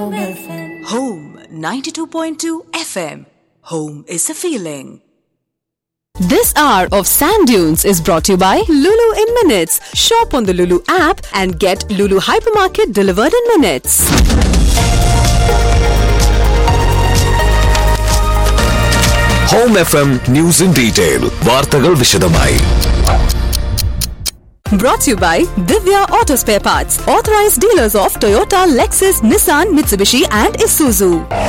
Home FM. Home 92.2 FM. Home is a feeling. This hour of Sand Dunes is brought to you by Lulu in Minutes. Shop on the Lulu app and get Lulu Hypermarket delivered in minutes. Home F M news in detail വാർത്തകൾ വിശദമായി Brought to you by Divya Auto Spare Parts, authorized dealers of Toyota, Lexus, Nissan, Mitsubishi, and Isuzu.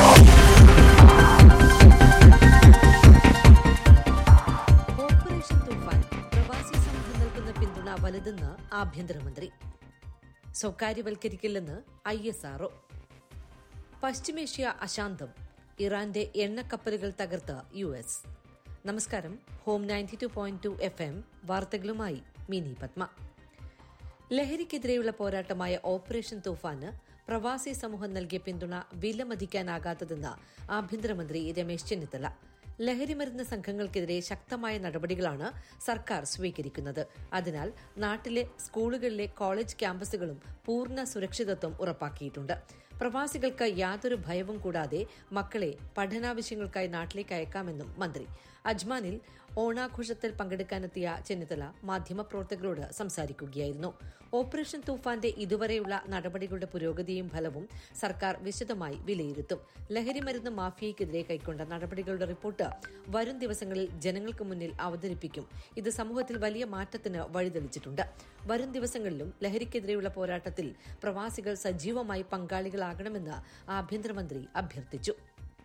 Operation തൂഫാൻ പ്രവാസി സമൂഹം നൽകുന്ന പിന്തുണ വലുതെന്ന് ആഭ്യന്തരമന്ത്രി സ്വകാര്യവൽക്കരിക്കില്ലെന്ന് ഐ എസ് ആർഒ പശ്ചിമേഷ്യ അശാന്തം ഇറാന്റെ എണ്ണക്കപ്പലുകൾ തകർത്ത് യു എസ് നമസ്കാരം Home ninety two point two F M വാർത്തകളുമായി മിനി പത്മ ലഹരിക്കെതിരെയുള്ള പോരാട്ടമായ ഓപ്പറേഷൻ തൂഫാന് പ്രവാസി സമൂഹം നൽകിയ പിന്തുണ വിലമതിക്കാനാകാത്തതെന്ന് ആഭ്യന്തരമന്ത്രി രമേശ് ചെന്നിത്തല ലഹരിമരുന്ന് സംഘങ്ങൾക്കെതിരെ ശക്തമായ നടപടികളാണ് സർക്കാർ സ്വീകരിക്കുന്നത് അതിനാൽ നാട്ടിലെ സ്കൂളുകളിലെ കോളേജ് ക്യാമ്പസുകളും പൂർണ്ണ സുരക്ഷിതത്വം ഉറപ്പാക്കിയിട്ടുണ്ട് പ്രവാസികൾക്ക് യാതൊരു ഭയവും കൂടാതെ മക്കളെ പഠനാവശ്യങ്ങൾക്കായി നാട്ടിലേക്ക് അയക്കാമെന്നും മന്ത്രി അജ്മാനിൽ ഓണാഘോഷത്തിൽ പങ്കെടുക്കാനെത്തിയ ചെന്നിത്തല മാധ്യമപ്രവർത്തകരോട് സംസാരിക്കുകയായിരുന്നു ഓപ്പറേഷൻ തൂഫാന്റെ ഇതുവരെയുള്ള നടപടികളുടെ പുരോഗതിയും ഫലവും സർക്കാർ വിശദമായി വിലയിരുത്തും ലഹരിമരുന്ന് മാഫിയയ്ക്കെതിരെ കൈക്കൊണ്ട നടപടികളുടെ റിപ്പോർട്ട് വരും ദിവസങ്ങളിൽ ജനങ്ങൾക്ക് മുന്നിൽ അവതരിപ്പിക്കും ഇത് സമൂഹത്തിൽ വലിയ മാറ്റത്തിന് വഴിതെളിച്ചിട്ടുണ്ട് വരും ദിവസങ്ങളിലും ലഹരിക്കെതിരെയുള്ള പോരാട്ടത്തിൽ പ്രവാസികൾ സജീവമായി പങ്കാളികളാകണമെന്ന് ആഭ്യന്തരമന്ത്രി അഭ്യർത്ഥിച്ചു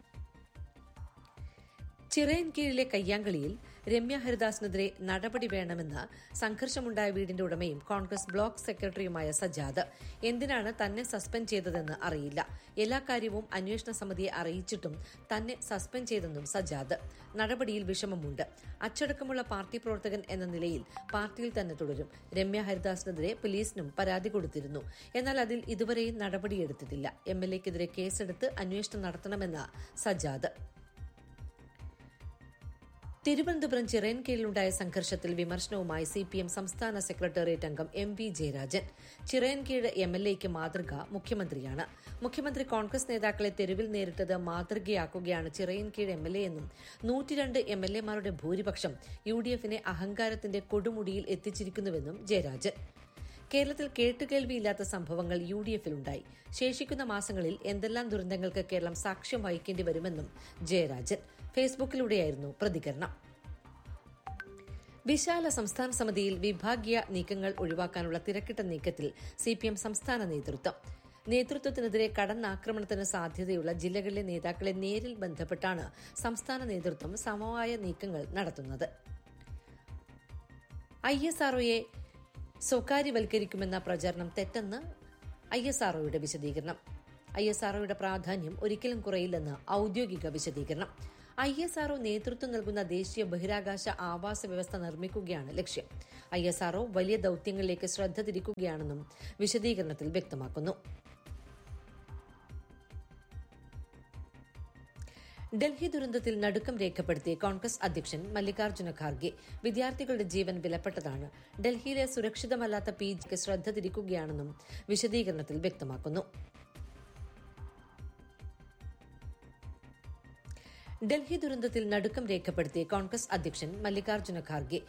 ചിറയൻ കീഴിലെ കയ്യാങ്കളിയിൽ രമ്യ ഹരിദാസിനെതിരെ നടപടി വേണമെന്ന് സംഘർഷമുണ്ടായ വീടിന്റെ ഉടമയും കോൺഗ്രസ് ബ്ലോക്ക് സെക്രട്ടറിയുമായ സജാദ് എന്തിനാണ് തന്നെ സസ്പെൻഡ് ചെയ്തതെന്ന് അറിയില്ല എല്ലാ കാര്യവും അന്വേഷണ സമിതിയെ അറിയിച്ചിട്ടും തന്നെ സസ്പെൻഡ് ചെയ്തെന്നും സജാദ് നടപടിയിൽ വിഷമമുണ്ട് അച്ചടക്കമുള്ള പാർട്ടി പ്രവർത്തകൻ എന്ന നിലയിൽ പാർട്ടിയിൽ തന്നെ തുടരും രമ്യ ഹരിദാസിനെതിരെ പോലീസിനും പരാതി കൊടുത്തിരുന്നു എന്നാൽ അതിൽ ഇതുവരെയും നടപടിയെടുത്തിട്ടില്ല എം എൽ എക്കെതിരെ കേസെടുത്ത് അന്വേഷണം നടത്തണമെന്ന് സജാദ് തിരുവനന്തപുരം ചിറയൻകീഴിലുണ്ടായ സംഘർഷത്തിൽ വിമർശനവുമായി സി പി എം സംസ്ഥാന സെക്രട്ടേറിയറ്റ് അംഗം M V Jayarajan Chirayinkeezhu M L എക്ക് മാതൃക മുഖ്യമന്ത്രിയാണ് മുഖ്യമന്ത്രി കോൺഗ്രസ് നേതാക്കളെ തെരുവിൽ നേരിട്ടത് മാതൃകയാക്കുകയാണ് ചിറയൻകീഴ് എം എൽ എ എന്നും നൂറ്റിരണ്ട് എം എൽ എമാരുടെ ഭൂരിപക്ഷം യു ഡി എഫിനെ അഹങ്കാരത്തിന്റെ കൊടുമുടിയിൽ എത്തിച്ചിരിക്കുന്നുവെന്നും ജയരാജൻ കേരളത്തിൽ കേട്ടുകേൾവിയില്ലാത്ത സംഭവങ്ങൾ യു ഡി എഫിലുണ്ടായി ശേഷിക്കുന്ന മാസങ്ങളിൽ എന്തെല്ലാം ദുരന്തങ്ങൾക്ക് കേരളം സാക്ഷ്യം വഹിക്കേണ്ടി വരുമെന്നും ജയരാജൻ ഫേസ്ബുക്കിലൂടെയായിരുന്നു പ്രതികരണം വിശാല സംസ്ഥാന സമിതിയിൽ വിഭാഗീയ നീക്കങ്ങൾ ഒഴിവാക്കാനുള്ള തിരക്കിട്ട നീക്കത്തിൽ സിപിഎം സംസ്ഥാന നേതൃത്വം നേതൃത്വത്തിനെതിരെ കടന്നാക്രമണത്തിന് സാധ്യതയുള്ള ജില്ലകളിലെ നേതാക്കളെ നേരിൽ ബന്ധപ്പെട്ടാണ് സംസ്ഥാന നേതൃത്വം സമവായ നീക്കങ്ങൾ നടത്തുന്നത് ഐ എസ് ആർഒയെ സ്വകാര്യവൽക്കരിക്കുമെന്ന പ്രചാരണം തെറ്റെന്ന് ഐ എസ് ആർഒയുടെ വിശദീകരണം ഐ എസ് ആർഒയുടെ പ്രാധാന്യം ഒരിക്കലും കുറയില്ലെന്ന് ഔദ്യോഗിക വിശദീകരണം ഐ എസ് ആർഒ നേതൃത്വം നൽകുന്ന ദേശീയ ബഹിരാകാശ ആവാസ വ്യവസ്ഥ നിർമ്മിക്കുകയാണ് ലക്ഷ്യം ഐ എസ് ആർഒ വലിയ ദൌത്യങ്ങളിലേക്ക് ശ്രദ്ധ തിരിക്കുകയാണെന്നും വിശദീകരണത്തിൽ വ്യക്തമാക്കുന്നു ഡൽഹി ദുരന്തത്തിൽ നടുക്കം രേഖപ്പെടുത്തിയ കോൺഗ്രസ് അധ്യക്ഷൻ മല്ലികാർജ്ജുന ഖാർഗെ വിദ്യാർത്ഥികളുടെ ജീവൻ വിലപ്പെട്ടതാണ് ഡൽഹിയിലെ സുരക്ഷിതമല്ലാത്ത പി ജിക്ക് ശ്രദ്ധ തിരിക്കുകയാണെന്നും വിശദീകരണത്തിൽ വ്യക്തമാക്കുന്നു ഡൽഹി ദുരന്തത്തിൽ നടുക്കം രേഖപ്പെടുത്തിയ കോൺഗ്രസ് അധ്യക്ഷൻ മല്ലികാർജ്ജുന ഖാർഗെ